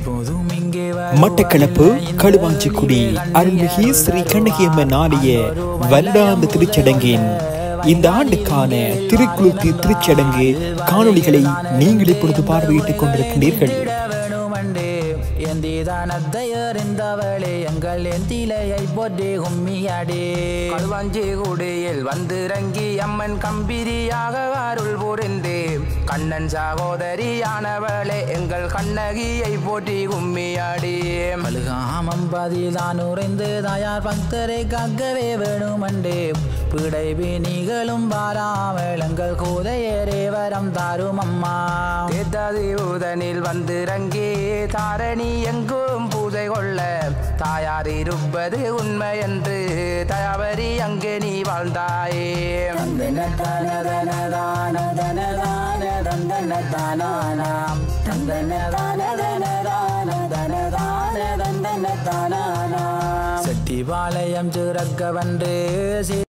எப்போதும் இங்கே மட்டக்களப்பு களுவாஞ்சிக்குடி அருள்மிகு ஸ்ரீ கண்ணகியம்மன் ஆலய வருடாந்த திருச்சடங்கின் இந்த ஆண்டுக்கான திருக்குளுத்தி திருச்சடங்கு காணொளிகளை நீங்கள் இப்பொழுது பார்வையிட்டுக் கொண்டிருக்கின்றீர்கள் வேணுமண்டே எந்திதானத்தை எறிந்தவளே எங்கள் எந்திலையை போற்றி கும்மியாடே களுவாஞ்சி குடியில் வந்திறங்கி அம்மன் கம்பிரியாக அருள் புரிந்து கண்ணன் சகோதரியானவளே எங்கள் கண்ணகியை போற்றி கும்மியாடி மழுகாமம் பதிதான் உறைந்து தாயார் பக்தரை காக்கவே வேணுமண்டே பிடை நீங்களும் வாராமல் எங்கள் கூதையரே வரம் தாரும் அம்மா தேத்தாதிபூதனில் வந்திறங்கி தாரணி எங்கும் பூஜை கொள்ள தாயார் இருப்பது உண்மை என்று தயாவரி அங்கே நீ வாழ்ந்தாயே தந்தன தான தன தான தன தான தந்தன தானானாம் தந்தன தான தன தான தன தான தந்தன தானானாம் செட்டிபாளையம் சிறக்க வந்து